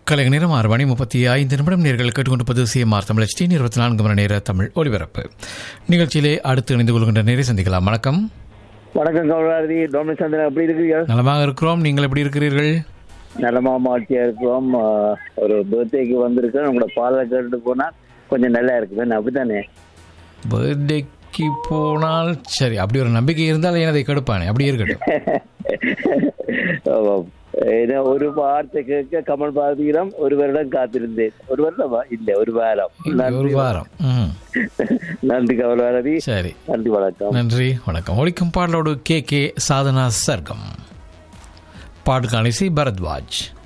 கலைஞர் நேரம் ஆறு மணி முப்பத்தி ஐந்து நிமிடம் நேர்கள் கேட்டுக்கொண்டிருப்பது சிஎம்ஆர் தமிழ் டி இருபத்தி நான்கு மணி நேர தமிழ் ஒலிபரப்பு நிகழ்ச்சியிலே அடுத்து இணைந்து கொள்கின்ற நேரை சந்திக்கலாம் வணக்கம் வணக்கம் கௌரவாதி டொமினிக் சந்திரன் எப்படி இருக்கிறீர்கள் நலமாக இருக்கிறோம் நீங்கள் எப்படி இருக்கிறீர்கள் நலமா மாட்டியா இருக்கிறோம் ஆஹ், ஒரு பர்த்டேக்கு வந்திருக்கேன் உங்களோட பாடலை கேட்டுட்டு போனா கொஞ்சம் நல்லா இருக்குமே அப்படித்தானே பர்த்டேக்கு போனால் சரி அப்படி ஒரு நம்பிக்கை இருந்தால் ஏன் அதை கெடுப்பானே அப்படி இருக்கட்டும் ஆமாம். ஏன்னா ஒரு வார்த்தை கேட்க கமல் பாரதியிடம் ஒரு வருடம் காத்திருந்தேன் ஒரு வருடமா இல்ல ஒரு வாரம் ஒரு நன்றி வாரம் ம் நன்றி கமல்பாரதி சரி நன்றி வணக்கம் நன்றி வணக்கம் ஒழிக்கும் பாடலோடு கே கே சாதனா சர்க்கம் பாடுகான இசை பரத்வாஜ்